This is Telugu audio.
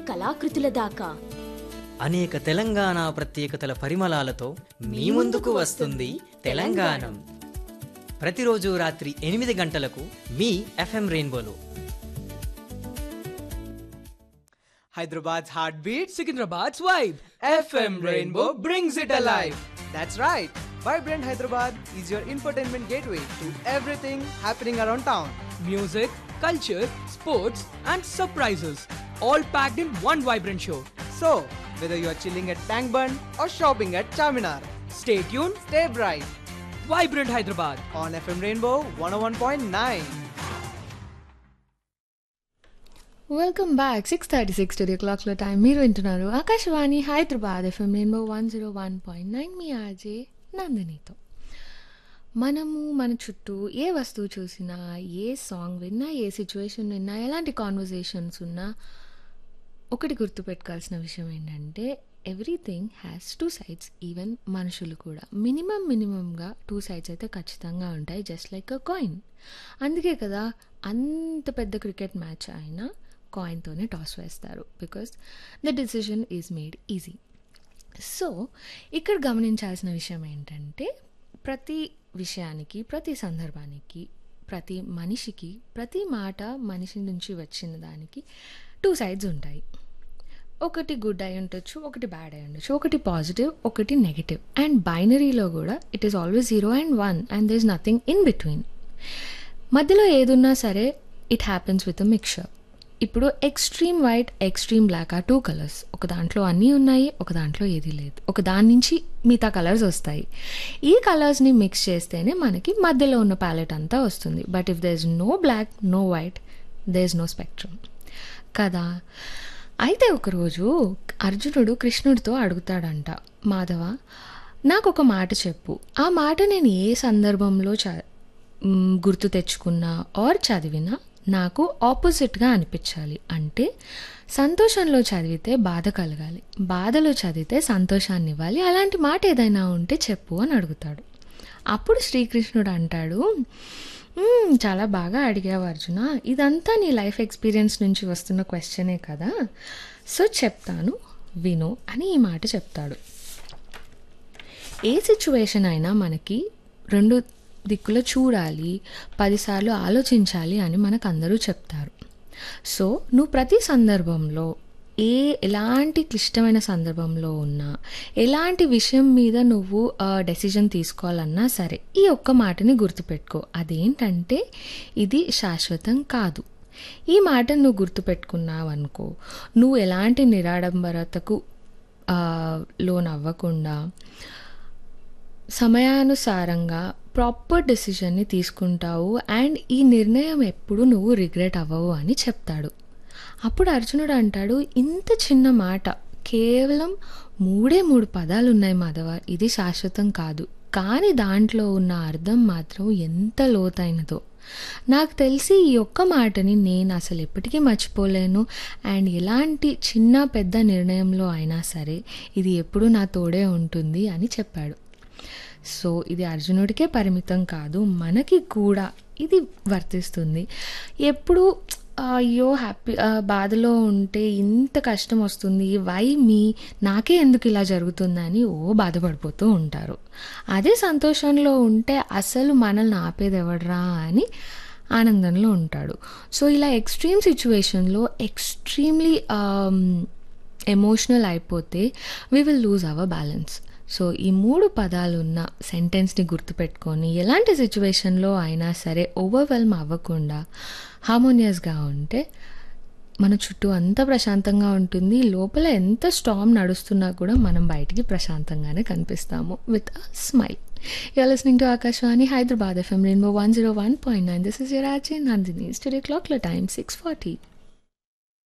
కళాకృతుల దాకా అనేక తెలంగాణ ప్రత్యేకతల పరిమళాలతో మీ ముందుకు వస్తుంది తెలంగాణం ప్రతిరోజు రాత్రి ఎనిమిది గంటలకు మీ ఎఫ్ఎం రెయిన్బోలో Hyderabad's heartbeat, Sikandrabad's vibe. FM Rainbow brings it alive. That's right. Vibrant Hyderabad is your infotainment gateway to everything happening around town. Music, culture, sports, and surprises. All packed in one vibrant show. So, whether you are chilling at Tank Bund or shopping at Charminar, Stay tuned. stay bright Vibrant Hyderabad. on FM Rainbow 101.9. Welcome back six thirty six to the క్లాక్లో టైం మీరు వింటున్నారు Akashvani Hyderabad FM rainbow one zero one point nine మీ ఆర్జే నందినితో మనము మన చుట్టూ ఏ వస్తువు చూసినా ఏ సాంగ్ విన్నా ఏ సిచ్యువేషన్ విన్నా ఎలాంటి కాన్వర్జేషన్స్ ఉన్నా ఒకటి గుర్తుపెట్టుకోవాల్సిన విషయం ఏంటంటే everything has two sides even మనుషులు కూడా మినిమం మినిమంగా టూ సైడ్స్ అయితే ఖచ్చితంగా ఉంటాయి జస్ట్ లైక్ అ కాయిన్ అందుకే కదా అంత పెద్ద క్రికెట్ మ్యాచ్ అయినా కాయిన్తోనే టాస్ వేస్తారు because the decision is made easy so ఇక్కడ గమనించాల్సిన విషయం ఏంటంటే ప్రతి విషయానికి ప్రతి సందర్భానికి ప్రతి మనిషికి ప్రతి మాట మనిషి నుంచి వచ్చిన దానికి టూ సైడ్స్ ఉంటాయి ఒకటి గుడ్ అయి ఉండొచ్చు ఒకటి బ్యాడ్ అయి ఉండొచ్చు ఒకటి పాజిటివ్ ఒకటి నెగిటివ్ అండ్ బైనరీలో కూడా it is always zero and one and this nothing in between మధ్యలో ఏదున్నా సరే it happens with a mixture ఇప్పుడు ఎక్స్ట్రీమ్ వైట్ ఎక్స్ట్రీమ్ బ్లాక్ ఆ టూ కలర్స్ ఒక దాంట్లో అన్నీ ఉన్నాయి ఒక దాంట్లో ఏది లేదు ఒక దాని నుంచి మిగతా కలర్స్ వస్తాయి ఈ కలర్స్ని మిక్స్ చేస్తేనే మనకి మధ్యలో ఉన్న ప్యాలెట్ అంతా వస్తుంది but if there is no black no white there is no spectrum కదా అయితే ఒకరోజు అర్జునుడు కృష్ణుడితో అడుగుతాడంట మాధవ నాకు ఒక మాట చెప్పు ఆ మాట నేను ఏ సందర్భంలో చ మ్, గుర్తు తెచ్చుకున్నా ఆర్ చదివినా నాకు ఆపోజిట్గా అనిపించాలి అంటే సంతోషంలో చదివితే బాధ కలగాలి బాధలో చదివితే సంతోషాన్ని ఇవ్వాలి అలాంటి మాట ఏదైనా ఉంటే చెప్పు అని అడుగుతాడు అప్పుడు శ్రీకృష్ణుడు అంటాడు "మ్మ్, చాలా బాగా అడిగావు అర్జున ఇదంతా నీ లైఫ్ ఎక్స్పీరియన్స్ నుంచి వస్తున్న క్వశ్చనే కదా సో చెప్తాను విను అని ఈ మాట చెప్తాడు ఏ సిచ్యువేషన్ అయినా మనకి రెండు దిక్కులో చూడాలి పదిసార్లు ఆలోచించాలి అని మనకు అందరూ చెప్తారు సో నువ్వు ప్రతి సందర్భంలో ఏ ఎలాంటి క్లిష్టమైన సందర్భంలో ఉన్నా ఎలాంటి విషయం మీద నువ్వు డెసిజన్ తీసుకోవాలన్నా సరే ఈ ఒక్క మాటని గుర్తుపెట్టుకో అదేంటంటే ఇది శాశ్వతం కాదు ఈ మాటను నువ్వు గుర్తుపెట్టుకున్నావు అనుకో నువ్వు ఎలాంటి నిరాడంబరతకు ఆ, లోనవ్వకుండా సమయానుసారంగా ప్రాపర్ డెసిషన్ని తీసుకుంటావు అండ్ ఈ నిర్ణయం ఎప్పుడు నువ్వు రిగ్రెట్ అవ్వవు అని చెప్తాడు అప్పుడు అర్జునుడు అంటాడు ఇంత చిన్న మాట కేవలం మూడే మూడు పదాలు ఉన్నాయి మాధవ ఇది శాశ్వతం కాదు కానీ దాంట్లో ఉన్న అర్థం మాత్రం ఎంత లోతైనదో నాకు తెలిసి ఈ ఒక్క మాటని నేను అసలు ఎప్పటికీ మర్చిపోలేను అండ్ ఎలాంటి చిన్న పెద్ద నిర్ణయంలో అయినా సరే ఇది ఎప్పుడూ నా తోడే ఉంటుంది అని చెప్పాడు సో ఇది అర్జునుడికే పరిమితం కాదు మనకి కూడా ఇది వర్తిస్తుంది ఎప్పుడు అయ్యో హ్యాపీ బాధలో ఉంటే ఇంత కష్టం వస్తుంది వై మీ నాకే ఎందుకు ఇలా జరుగుతుందని ఓ బాధపడిపోతూ ఉంటారు అదే సంతోషంలో ఉంటే అసలు మనల్ని ఆపేది ఎవడరా అని ఆనందంలో ఉంటాడు సో ఇలా ఎక్స్ట్రీమ్ సిచ్యువేషన్లో ఎక్స్ట్రీమ్లీ ఎమోషనల్ అయిపోతే we will lose our balance so ఈ మూడు పదాలు ఉన్న సెంటెన్స్ని గుర్తుపెట్టుకొని ఎలాంటి సిచ్యువేషన్లో అయినా సరే ఓవర్వెల్మ్ అవ్వకుండా హార్మోనియస్గా ఉంటే మన చుట్టూ అంత ప్రశాంతంగా ఉంటుంది లోపల ఎంత స్టామ్ నడుస్తున్నా కూడా మనం బయటికి ప్రశాంతంగానే కనిపిస్తాము with a smile you're listening to Akashvani Hyderabad FM rainbow one zero one point nine this is your RJ Nandini studio క్లాక్లో టైం సిక్స్ ఫార్టీ